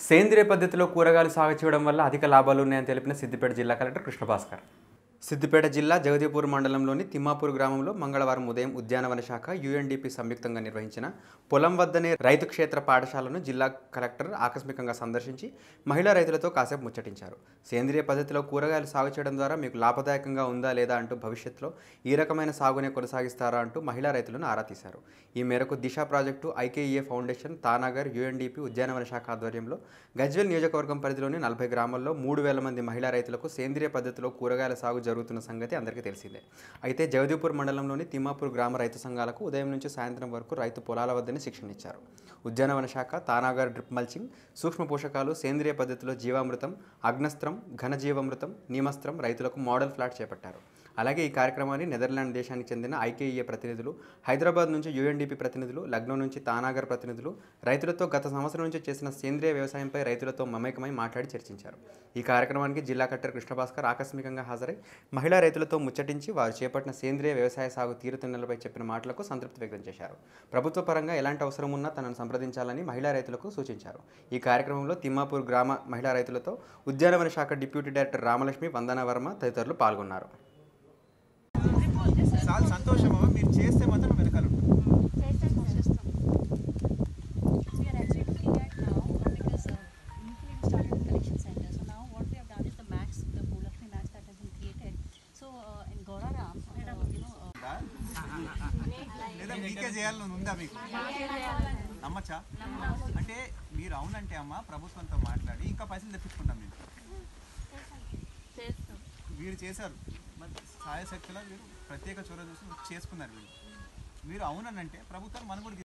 సేంద్రియ పద్ధతిలో కూరగాయలు సాగు చేయడం వల్ల అధిక లాభాలు ఉన్నాయని తెలిపిన సిద్దిపేట జిల్లా కలెక్టర్ కృష్ణభాస్కర్ సిద్దిపేట జిల్లా జగదీపూర్ మండలంలోని తిమ్మాపూర్ గ్రామంలో మంగళవారం ఉదయం ఉద్యానవన శాఖ యుఎన్డిపి సంయుక్తంగా నిర్వహించిన పొలం వద్దనే రైతు క్షేత్ర పాఠశాలను జిల్లా కలెక్టర్ ఆకస్మికంగా సందర్శించి మహిళా రైతులతో కాసేపు ముచ్చటించారు సేంద్రియ పద్ధతిలో కూరగాయలు సాగు చేయడం ద్వారా మీకు లాభదాయకంగా ఉందా లేదా అంటూ భవిష్యత్తులో ఈ రకమైన సాగునే కొనసాగిస్తారా అంటూ మహిళా రైతులను ఆరా తీశారు ఈ మేరకు దిశ ప్రాజెక్టు ఐకేఈఏ ఫౌండేషన్ తానాగర్ యుఎన్డిపి ఉద్యానవన శాఖ ఆధ్వర్యంలో గజ్వెల్ నియోజకవర్గం పరిధిలోని నలభై గ్రామాల్లో మూడు వేల మంది మహిళా రైతులకు సేంద్రియ పద్ధతిలో కూరగాయల సాగు జరుగుతున్న సంగతి అందరికీ తెలిసిందే అయితే జగదీపూర్ మండలంలోని తిమ్మాపూర్ గ్రామ రైతు సంఘాలకు ఉదయం నుంచి సాయంత్రం వరకు రైతు పొలాల వద్దనే శిక్షణ ఇచ్చారు ఉద్యానవన శాఖ తానాగర్ డ్రిప్ మల్చింగ్ సూక్ష్మ పోషకాలు సేంద్రియ పద్ధతిలో జీవామృతం అగ్నస్త్రం ఘనజీవామృతం నీమస్త్రం రైతులకు మోడల్ ఫ్లాట్ చేపట్టారు అలాగే ఈ కార్యక్రమాన్ని నెదర్లాండ్ దేశానికి చెందిన ఐకేఈఏ ప్రతినిధులు హైదరాబాద్ నుంచి యుఎన్డిపి ప్రతినిధులు లక్నో నుంచి తానాగర్ ప్రతినిధులు రైతులతో గత సంవత్సరం నుంచి చేసిన సేంద్రియ వ్యవసాయంపై రైతులతో మమేకమై మాట్లాడి చర్చించారు ఈ కార్యక్రమానికి జిల్లా కలెక్టర్ కృష్ణభాస్కర్ ఆకస్మికంగా హాజరై మహిళా రైతులతో ముచ్చటించి వారు చేపట్టిన సేంద్రియ వ్యవసాయ సాగు తీరుతెన్నులపై చెప్పిన మాటలకు సంతృప్తి వ్యక్తం చేశారు ప్రభుత్వ పరంగా ఎలాంటి అవసరం ఉన్నా తనను సంప్రదించాలని మహిళా రైతులకు సూచించారు ఈ కార్యక్రమంలో తిమ్మాపూర్ గ్రామ మహిళా రైతులతో ఉద్యానవన శాఖ డిప్యూటీ డైరెక్టర్ రామలక్ష్మి వందన వర్మ తదితరులు పాల్గొన్నారు చాలా సంతోషమమ్మా మీరు చేస్తే మాత్రం వెనకాల ఉంటాం We are actually looking at now uh, because uh, initially we started with collection center. So now what we have done is the max, the Bhulakshmi max that has been created. So uh, in Gauraram, uh, you know, uh, లేదా మీకే చేయాలని ఉందా మీకు నమ్మచ్చా అంటే మీరు అవునంటే అమ్మ ప్రభుత్వంతో మాట్లాడి ఇంకా పైసలు తెప్పించుకుంటాం మేము వీరు చేశారు మరి సహాయ శక్తుల వీరు ప్రత్యేక చొరవ చూసి చేసుకున్నారు వీరు మీరు అవుననంటే ప్రభుత్వం మనం కూడా